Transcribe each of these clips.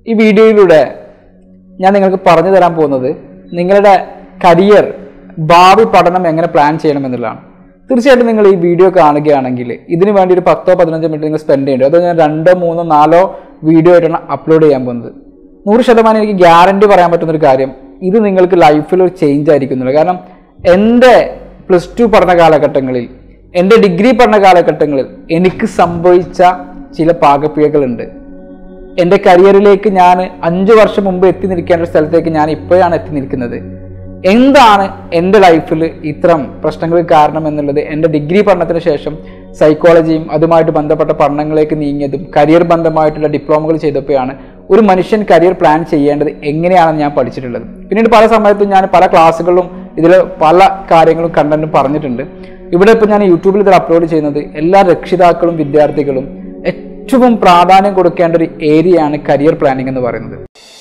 ഈ വീഡിയോയിലൂടെ ഞാൻ നിങ്ങൾക്ക് പറഞ്ഞു തരാൻ പോകുന്നത് നിങ്ങളുടെ കരിയർ ഭാവി പഠനം എങ്ങനെ പ്ലാൻ ചെയ്യണമെന്നുള്ളതാണ് തീർച്ചയായിട്ടും നിങ്ങൾ ഈ വീഡിയോ കാണുകയാണെങ്കിൽ ഇതിന് വേണ്ടി ഒരു പത്തോ പതിനഞ്ചോ മിനിറ്റ് നിങ്ങൾ സ്പെൻഡ് ചെയ്യേണ്ടത് അതോ ഞാൻ രണ്ടോ മൂന്നോ നാലോ വീഡിയോ ആയിട്ടാണ് അപ്ലോഡ് ചെയ്യാൻ പോകുന്നത് നൂറ് ശതമാനം എനിക്ക് ഗ്യാരണ്ടി പറയാൻ പറ്റുന്ന ഒരു കാര്യം ഇത് നിങ്ങൾക്ക് ലൈഫിൽ ഒരു ചേഞ്ച് ആയിരിക്കുന്നുള്ളൂ കാരണം എൻ്റെ പ്ലസ് ടു പഠന കാലഘട്ടങ്ങളിൽ എൻ്റെ ഡിഗ്രി പഠന കാലഘട്ടങ്ങളിൽ എനിക്ക് സംഭവിച്ച ചില പാകപ്പിഴകളുണ്ട് എൻ്റെ കരിയറിലേക്ക് ഞാൻ അഞ്ച് വർഷം മുമ്പ് എത്തി നിൽക്കേണ്ട ഒരു സ്ഥലത്തേക്ക് ഞാൻ ഇപ്പോഴാണ് എത്തി നിൽക്കുന്നത് എന്താണ് എൻ്റെ ലൈഫിൽ ഇത്തരം പ്രശ്നങ്ങൾ കാരണം എന്നുള്ളത് എൻ്റെ ഡിഗ്രി പഠനത്തിന് ശേഷം സൈക്കോളജിയും അതുമായിട്ട് ബന്ധപ്പെട്ട പഠനങ്ങളിലേക്ക് നീങ്ങിയതും കരിയർ ബന്ധമായിട്ടുള്ള ഡിപ്ലോമകൾ ചെയ്തപ്പോഴാണ് ഒരു മനുഷ്യൻ കരിയർ പ്ലാൻ ചെയ്യേണ്ടത് എങ്ങനെയാണെന്ന് ഞാൻ പഠിച്ചിട്ടുള്ളത് പിന്നീട് പല സമയത്തും ഞാൻ പല ക്ലാസ്സുകളിലും ഇതിൽ പല കാര്യങ്ങളും കണ്ടന്റും പറഞ്ഞിട്ടുണ്ട് ഇവിടെ ഇപ്പോൾ ഞാൻ യൂട്യൂബിൽ ഇതിൽ അപ്ലോഡ് ചെയ്യുന്നത് എല്ലാ രക്ഷിതാക്കളും വിദ്യാർത്ഥികളും ഏറ്റവും പ്രാധാന്യം കൊടുക്കേണ്ട ഒരു ഏരിയയാണ് കരിയർ പ്ലാനിംഗ് എന്ന് പറയുന്നത്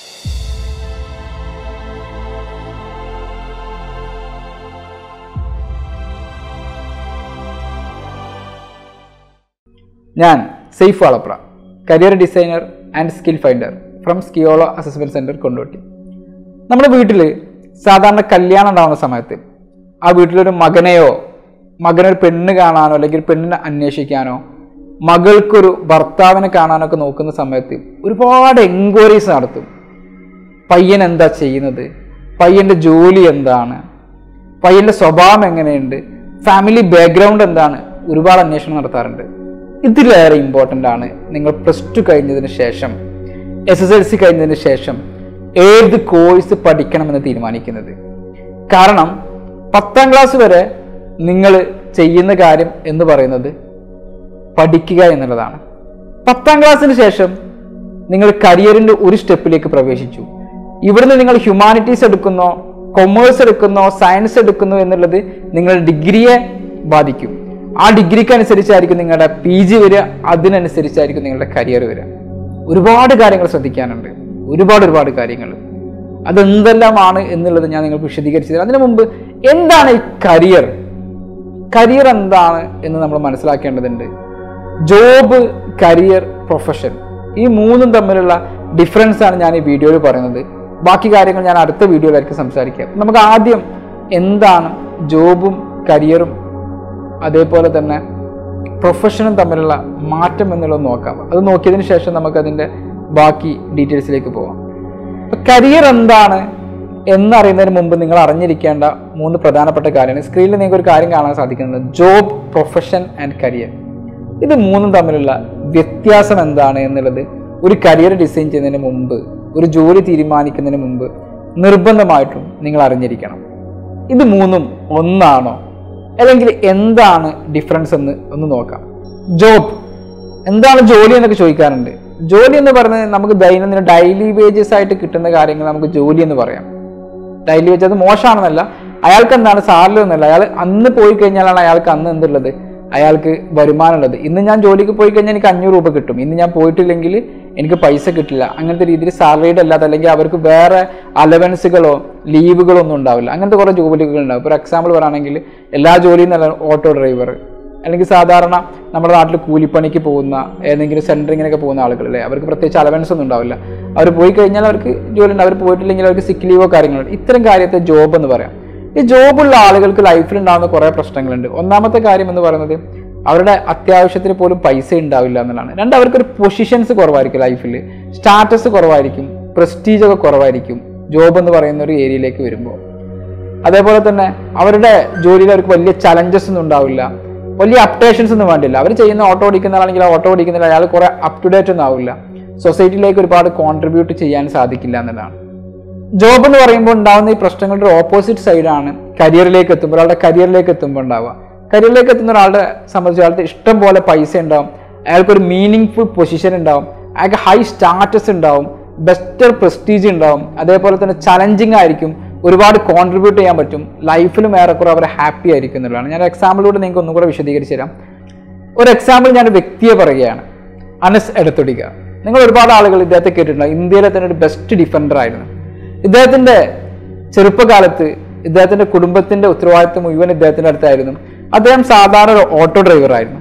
ഞാൻ Saif Valapra career designer and skill finder from സ്കിയോളോ അസസ്മെന്റ് സെന്റർ കൊണ്ടോട്ടി നമ്മുടെ വീട്ടിൽ സാധാരണ കല്യാണം ഉണ്ടാവുന്ന സമയത്ത് ആ വീട്ടിലൊരു മകനെയോ മകനൊരു പെണ്ണ് കാണാനോ അല്ലെങ്കിൽ പെണ്ണിനെ അന്വേഷിക്കാനോ മകൾക്കൊരു ഭർത്താവിനെ കാണാനോ ഒക്കെ നോക്കുന്ന സമയത്ത് ഒരുപാട് എൻക്വയറീസ് നടത്തും പയ്യൻ എന്താ ചെയ്യുന്നത് പയ്യന്റെ ജോലി എന്താണ് പയ്യന്റെ സ്വഭാവം എങ്ങനെയുണ്ട് ഫാമിലി ബാക്ക്ഗ്രൗണ്ട് എന്താണ് ഒരുപാട് അന്വേഷണം നടത്താറുണ്ട് ഇതിലേറെ ഇമ്പോർട്ടൻ്റ് ആണ് നിങ്ങൾ പ്ലസ് ടു കഴിഞ്ഞതിന് ശേഷം എസ് എസ് എൽ സി കഴിഞ്ഞതിന് ശേഷം ഏത് കോഴ്സ് പഠിക്കണമെന്ന് തീരുമാനിക്കുന്നത് കാരണം പത്താം ക്ലാസ് വരെ നിങ്ങൾ ചെയ്യുന്ന കാര്യം എന്ന് പറയുന്നത് പഠിക്കുക എന്നുള്ളതാണ് പത്താം ക്ലാസ്സിന് ശേഷം നിങ്ങൾ കരിയറിന്റെ ഒരു സ്റ്റെപ്പിലേക്ക് പ്രവേശിച്ചു ഇവിടുന്ന് നിങ്ങൾ ഹ്യൂമാനിറ്റീസ് എടുക്കുന്നോ കൊമേഴ്സ് എടുക്കുന്നോ സയൻസ് എടുക്കുന്നോ എന്നുള്ളത് നിങ്ങളുടെ ഡിഗ്രിയെ ബാധിക്കും ആ ഡിഗ്രിക്ക് അനുസരിച്ചായിരിക്കും നിങ്ങളുടെ പി ജി വരിക അതിനനുസരിച്ചായിരിക്കും നിങ്ങളുടെ കരിയർ വരിക ഒരുപാട് കാര്യങ്ങൾ ശ്രദ്ധിക്കാനുണ്ട് ഒരുപാട് ഒരുപാട് കാര്യങ്ങൾ അതെന്തെല്ലാമാണ് എന്നുള്ളത് ഞാൻ നിങ്ങൾക്ക് വിശദീകരിച്ചു തരാം അതിനു മുമ്പ് എന്താണ് ഈ കരിയർ കരിയർ എന്താണ് എന്ന് നമ്മൾ മനസ്സിലാക്കേണ്ടതുണ്ട് ജോബ് കരിയർ പ്രൊഫഷൻ ഈ മൂന്നും തമ്മിലുള്ള ഡിഫറൻസ് ആണ് ഞാൻ ഈ വീഡിയോയിൽ പറയുന്നത് ബാക്കി കാര്യങ്ങൾ ഞാൻ അടുത്ത വീഡിയോയിലായിരിക്കും സംസാരിക്കുക നമുക്ക് ആദ്യം എന്താണ് ജോബും കരിയറും അതേപോലെ തന്നെ പ്രൊഫഷനും തമ്മിലുള്ള മാറ്റം എന്നുള്ളത് നോക്കാം അത് നോക്കിയതിന് ശേഷം നമുക്ക് അതിൻ്റെ ബാക്കി ഡീറ്റെയിൽസിലേക്ക് പോകാം കരിയർ എന്താണ് എന്നറിയുന്നതിന് മുമ്പ് നിങ്ങൾ അറിഞ്ഞിരിക്കേണ്ട മൂന്ന് പ്രധാനപ്പെട്ട കാര്യമാണ് സ്ക്രീനിൽ നിങ്ങൾക്ക് ഒരു കാര്യം കാണാൻ സാധിക്കുന്നത് ജോബ് പ്രൊഫഷൻ ആൻഡ് കരിയർ ഇത് മൂന്നും തമ്മിലുള്ള വ്യത്യാസം എന്താണ് എന്നുള്ളത് ഒരു കരിയർ ഡിസൈൻ ചെയ്യുന്നതിന് മുമ്പ് ഒരു ജോലി തീരുമാനിക്കുന്നതിന് മുമ്പ് നിർബന്ധമായിട്ടും നിങ്ങൾ അറിഞ്ഞിരിക്കണം ഇത് മൂന്നും ഒന്നാണോ അല്ലെങ്കിൽ എന്താണ് ഡിഫറൻസ് എന്ന് ഒന്ന് നോക്കാം ജോബ് എന്താണ് ജോലി എന്നൊക്കെ ചോദിക്കാറുണ്ട് ജോലി എന്ന് പറയുന്നത് നമുക്ക് ദൈനംദിന ഡെയിലി വേജസ് ആയിട്ട് കിട്ടുന്ന കാര്യങ്ങൾ നമുക്ക് ജോലി എന്ന് പറയാം ഡെയിലി വേജ് അത് മോശമാണെന്നല്ല അയാൾക്ക് എന്താണ് സാലറി ഒന്നല്ല അയാൾ അന്ന് പോയി കഴിഞ്ഞാലാണ് അയാൾക്ക് അന്ന് എന്തുള്ളത് അയാൾക്ക് വരുമാനമുള്ളത് ഇന്ന് ഞാൻ ജോലിക്ക് പോയി കഴിഞ്ഞാൽ എനിക്ക് അഞ്ഞൂറ് രൂപ കിട്ടും ഇന്ന് ഞാൻ പോയിട്ടില്ലെങ്കിൽ എനിക്ക് പൈസ കിട്ടില്ല അങ്ങനത്തെ രീതിയിൽ സാലറീഡ് അല്ലാതെ അല്ലെങ്കിൽ അവർക്ക് വേറെ അലവൻസുകളോ ലീവുകളോ ഒന്നും ഉണ്ടാവില്ല അങ്ങനത്തെ കുറേ ജോലികൾ ഉണ്ടാവും ഇപ്പോൾ എക്സാമ്പിൾ പറയുകയാണെങ്കിൽ എല്ലാ ജോലിയും നല്ല ഓട്ടോ ഡ്രൈവർ അല്ലെങ്കിൽ സാധാരണ നമ്മുടെ നാട്ടിൽ കൂലിപ്പണിക്ക് പോകുന്ന ഏതെങ്കിലും സെൻറ്ററിങ്ങിനൊക്കെ പോകുന്ന ആളുകളല്ലേ അവർക്ക് പ്രത്യേകിച്ച് അലവൻസ് ഒന്നും ഉണ്ടാവില്ല അവർ പോയി കഴിഞ്ഞാൽ അവർക്ക് ജോലി ഉണ്ട് അവർ പോയിട്ടില്ലെങ്കിൽ അവർക്ക് സിക്ക് ലീവോ കാര്യങ്ങളോ ഇത്തരം കാര്യത്തെ ജോബ് എന്ന് പറയാം ഈ ജോബുള്ള ആളുകൾക്ക് ലൈഫിൽ ഉണ്ടാകുന്ന കുറേ പ്രശ്നങ്ങളുണ്ട് ഒന്നാമത്തെ കാര്യം എന്ന് പറയുന്നത് അവരുടെ അത്യാവശ്യത്തിന് പോലും പൈസ ഉണ്ടാവില്ല എന്നുള്ളതാണ് രണ്ട് അവർക്കൊരു പൊസിഷൻസ് കുറവായിരിക്കും ലൈഫിൽ സ്റ്റാറ്റസ് കുറവായിരിക്കും പ്രസ്റ്റീജ് ഒക്കെ കുറവായിരിക്കും ജോബ് എന്ന് പറയുന്ന ഒരു ഏരിയയിലേക്ക് വരുമ്പോൾ അതേപോലെ തന്നെ അവരുടെ ജോലിയിൽ അവർക്ക് വലിയ ചലഞ്ചസ് ഒന്നും ഉണ്ടാവില്ല വലിയ അപ്ഡേഷൻസ് ഒന്നും വേണ്ടില്ല അവർ ചെയ്യുന്ന ഓട്ടോ ഓടിക്കുന്ന ആളാണെങ്കിൽ ഓട്ടോ ഓടിക്കുന്നില്ല അയാൾ കുറെ അപ് ടു ഡേറ്റ് ഒന്നും ആവില്ല സൊസൈറ്റിയിലേക്ക് ഒരുപാട് കോൺട്രിബ്യൂട്ട് ചെയ്യാൻ സാധിക്കില്ല എന്നതാണ് ജോബ് എന്ന് പറയുമ്പോൾ ഉണ്ടാകുന്ന ഈ പ്രശ്നങ്ങളുടെ ഓപ്പോസിറ്റ് സൈഡാണ് കരിയറിലേക്ക് എത്തുമ്പോൾ ഒരാളുടെ കരിയറിലേക്ക് എത്തുമ്പോൾ ഉണ്ടാവുക കരിയറിലേക്ക് എത്തുന്ന ഒരാളുടെ സംബന്ധിച്ച് അയാൾക്ക് ഇഷ്ടം പോലെ പൈസ ഉണ്ടാവും അയാൾക്കൊരു മീനിങ് ഫുൾ പൊസിഷൻ ഉണ്ടാവും അയാൾക്ക് ഹൈ സ്റ്റാറ്റസ് ഉണ്ടാവും ബെസ്റ്റർ പ്രസ്റ്റീജ് ഉണ്ടാവും അതേപോലെ തന്നെ ചലഞ്ചിങ് ആയിരിക്കും ഒരുപാട് കോൺട്രിബ്യൂട്ട് ചെയ്യാൻ പറ്റും ലൈഫിലും ഏറെക്കുറെ അവർ ഹാപ്പി ആയിരിക്കും എന്നുള്ളതാണ് ഞാൻ എക്സാമ്പിളിലൂടെ നിങ്ങൾക്ക് ഒന്നും കൂടെ വിശദീകരിച്ച് തരാം ഒരു എക്സാമ്പിൾ ഞാൻ ഒരു വ്യക്തിയെ പറയുകയാണ് അനസ് എടുത്തൊടിക്കുക നിങ്ങൾ ഒരുപാട് ആളുകൾ ഇദ്ദേഹത്തെ കേട്ടിട്ടുണ്ടാവും ഇന്ത്യയിലെ തന്നെ ഒരു ബെസ്റ്റ് ഡിഫൻഡർ ആയിരുന്നു ഇദ്ദേഹത്തിന്റെ ചെറുപ്പകാലത്ത് ഇദ്ദേഹത്തിന്റെ കുടുംബത്തിന്റെ ഉത്തരവാദിത്വം മുഴുവൻ ഇദ്ദേഹത്തിന്റെ അടുത്തായിരുന്നു അദ്ദേഹം സാധാരണ ഒരു ഓട്ടോ ഡ്രൈവർ ആയിരുന്നു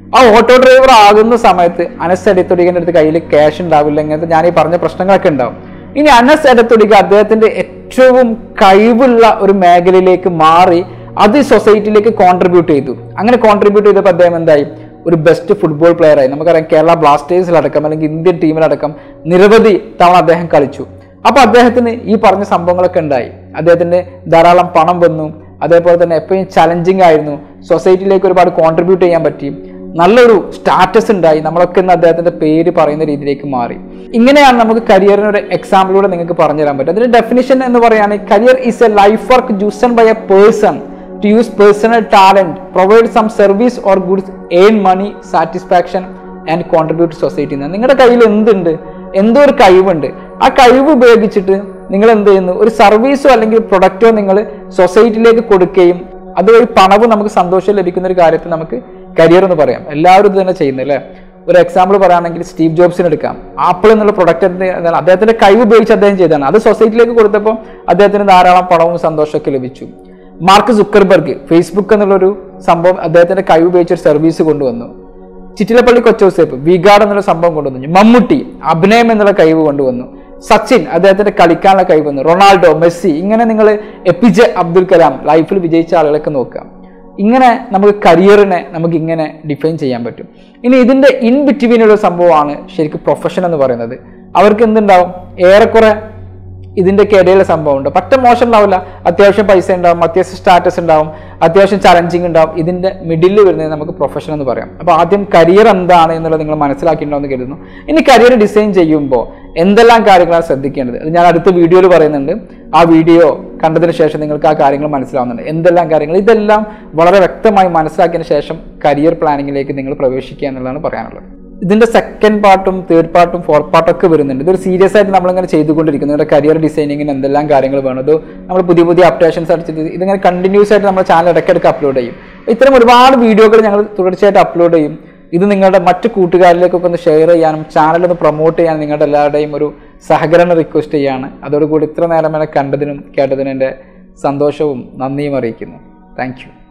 ആ ഓട്ടോ ഡ്രൈവർ ആകുന്ന സമയത്ത് അനസ് എടത്തൊടികന്റെ അടുത്ത് കയ്യിൽ ക്യാഷ് ഉണ്ടാവില്ല ഇങ്ങനത്തെ ഞാൻ ഈ പറഞ്ഞ പ്രശ്നങ്ങളൊക്കെ ഉണ്ടാവും ഇനി അനസ് എടത്തൊടിക അദ്ദേഹത്തിന്റെ ഏറ്റവും കഴിവുള്ള ഒരു മേഖലയിലേക്ക് മാറി അത് സൊസൈറ്റിയിലേക്ക് കോൺട്രിബ്യൂട്ട് ചെയ്തു അങ്ങനെ കോൺട്രിബ്യൂട്ട് ചെയ്തപ്പോൾ അദ്ദേഹം എന്തായി ഒരു ബെസ്റ്റ് ഫുട്ബോൾ പ്ലെയറായി നമുക്കറിയാം കേരള ബ്ലാസ്റ്റേഴ്സിലടക്കം അല്ലെങ്കിൽ ഇന്ത്യൻ ടീമിലടക്കം നിരവധി തവണ അദ്ദേഹം കളിച്ചു അപ്പൊ അദ്ദേഹത്തിന് ഈ പറഞ്ഞ സംഭവങ്ങളൊക്കെ ഉണ്ടായി അദ്ദേഹത്തിന് ധാരാളം പണം വന്നു അതേപോലെ തന്നെ എപ്പോഴും ചലഞ്ചിങ് ആയിരുന്നു സൊസൈറ്റിയിലേക്ക് ഒരുപാട് കോൺട്രിബ്യൂട്ട് ചെയ്യാൻ പറ്റി നല്ലൊരു സ്റ്റാറ്റസ് ഉണ്ടായി നമ്മളൊക്കെ ഇന്ന് അദ്ദേഹത്തിന്റെ പേര് പറയുന്ന രീതിയിലേക്ക് മാറി ഇങ്ങനെയാണ് നമുക്ക് കരിയറിന് ഒരു എക്സാമ്പിളൂടെ നിങ്ങൾക്ക് പറഞ്ഞു തരാൻ പറ്റും അതിന്റെ ഡെഫിനിഷൻ എന്ന് പറയുകയാണെങ്കിൽ career is a life work chosen by a person to use personal talent provide some service or goods earn money satisfaction and contribute society നിങ്ങളുടെ കയ്യിൽ എന്തുണ്ട് എന്തോ ഒരു കഴിവുണ്ട് ആ കഴിവ് ഉപയോഗിച്ചിട്ട് നിങ്ങൾ എന്ത് ചെയ്യുന്നു ഒരു സർവീസോ അല്ലെങ്കിൽ പ്രൊഡക്റ്റോ നിങ്ങൾ സൊസൈറ്റിയിലേക്ക് കൊടുക്കുകയും അതുവഴി പണവും നമുക്ക് സന്തോഷം ലഭിക്കുന്ന ഒരു കാര്യത്തെ നമുക്ക് കരിയർ എന്ന് പറയാം എല്ലാവരും ഇത് തന്നെ ചെയ്യുന്നത് അല്ലേ ഒരു എക്സാമ്പിൾ പറയുകയാണെങ്കിൽ സ്റ്റീവ് ജോബ്സിന് എടുക്കാം ആപ്പിൾ എന്നുള്ള പ്രൊഡക്റ്റ് അദ്ദേഹത്തിന്റെ കഴിവ് ഉപയോഗിച്ച് അദ്ദേഹം ചെയ്തതാണ് അത് സൊസൈറ്റിയിലേക്ക് കൊടുത്തപ്പോൾ അദ്ദേഹത്തിന് ധാരാളം പണവും സന്തോഷമൊക്കെ ലഭിച്ചു മാർക്ക് സുക്കർബർഗ് ഫേസ്ബുക്ക് എന്നുള്ളൊരു സംഭവം അദ്ദേഹത്തിന്റെ കഴിവ് ഉപയോഗിച്ച് ഒരു സർവീസ് കൊണ്ടുവന്നു ചിറ്റിലപ്പള്ളി കൊച്ചോസേപ്പ് വിഗാർഡ് എന്നുള്ള സംഭവം കൊണ്ടുവന്നു മമ്മൂട്ടി അഭിനയം എന്നുള്ള കഴിവ് കൊണ്ടുവന്നു സച്ചിൻ അദ്ദേഹത്തിന്റെ കളിക്കാനുള്ള കഴിവ് വന്നു റൊണാൾഡോ മെസ്സി ഇങ്ങനെ നിങ്ങൾ എ ജെ അബ്ദുൽ കലാം ലൈഫിൽ വിജയിച്ച ആളുകളൊക്കെ നോക്കാം ഇങ്ങനെ നമുക്ക് കരിയറിനെ നമുക്ക് ഇങ്ങനെ ഡിഫൈൻ ചെയ്യാൻ പറ്റും ഇനി ഇതിന്റെ ഇൻ ബിറ്റ്വീനുള്ള സംഭവമാണ് ശരിക്കും പ്രൊഫഷൻ എന്ന് പറയുന്നത് അവർക്ക് എന്തുണ്ടാവും ഏറെക്കുറെ ഇതിൻ്റെയൊക്കെ ഇടയിലുള്ള സംഭവം ഉണ്ട് പറ്റ മോശം ഉണ്ടാവില്ല അത്യാവശ്യം പൈസ ഉണ്ടാവും അത്യാവശ്യം സ്റ്റാറ്റസ് ഉണ്ടാവും അത്യാവശ്യം ചലഞ്ചിങ് ഉണ്ടാവും ഇതിന്റെ മിഡിൽ വരുന്നത് നമുക്ക് പ്രൊഫഷൻ എന്ന് പറയാം അപ്പോൾ ആദ്യം കരിയർ എന്താണ് എന്നുള്ളത് നിങ്ങൾ മനസ്സിലാക്കിയിട്ടുണ്ടാവുമെന്ന് കരുതുന്നു ഇനി കരിയർ ഡിസൈൻ ചെയ്യുമ്പോൾ എന്തെല്ലാം കാര്യങ്ങളാണ് ശ്രദ്ധിക്കേണ്ടത് അത് ഞാൻ അടുത്ത വീഡിയോയിൽ പറയുന്നുണ്ട് ആ വീഡിയോ കണ്ടതിന് ശേഷം നിങ്ങൾക്ക് ആ കാര്യങ്ങൾ മനസ്സിലാവുന്നുണ്ട് എന്തെല്ലാം കാര്യങ്ങൾ ഇതെല്ലാം വളരെ വ്യക്തമായി മനസ്സിലാക്കിയതിന് ശേഷം കരിയർ പ്ലാനിങ്ങിലേക്ക് നിങ്ങൾ പ്രവേശിക്കുക എന്നുള്ളതാണ് പറയാനുള്ളത് ഇതിന്റെ സെക്കൻഡ് പാർട്ടും തേർഡ് പാർട്ടും ഫോർത്ത് പാർട്ടും ഒക്കെ വരുന്നുണ്ട് ഇതൊരു സീരിയസ് ആയിട്ട് നമ്മളിങ്ങനെ ചെയ്തുകൊണ്ടിരിക്കുന്നു നിങ്ങളുടെ കരിയർ ഡിസൈനിങ്ങിന് എന്തെല്ലാം കാര്യങ്ങൾ വേണം ഇത് നമ്മൾ പുതിയ പുതിയ അപ്ഡേഷൻസ് അടിച്ചിട്ട് ഇതിങ്ങനെ കണ്ടിന്യൂസ് ആയിട്ട് നമ്മുടെ ചാനൽ ഇടയ്ക്കിടയ്ക്ക് അപ്ലോഡ് ചെയ്യും ഇത്തരം ഒരുപാട് വീഡിയോകൾ ഞങ്ങൾ തുടർച്ചയായിട്ട് അപ്ലോഡ് ചെയ്യും ഇത് നിങ്ങളുടെ മറ്റു കൂട്ടുകാരിലേക്കൊക്കെ ഒന്ന് ഷെയർ ചെയ്യാനും ചാനൽ ഒന്ന് പ്രൊമോട്ട് ചെയ്യാനും നിങ്ങളുടെ എല്ലാവരുടെയും ഒരു സഹകരണം റിക്വസ്റ്റ് ചെയ്യാണ് അതോടുകൂടി ഇത്ര നേരം എന്നെ കണ്ടതിനും കേട്ടതിനും എൻ്റെ സന്തോഷവും നന്ദിയും അറിയിക്കുന്നു താങ്ക്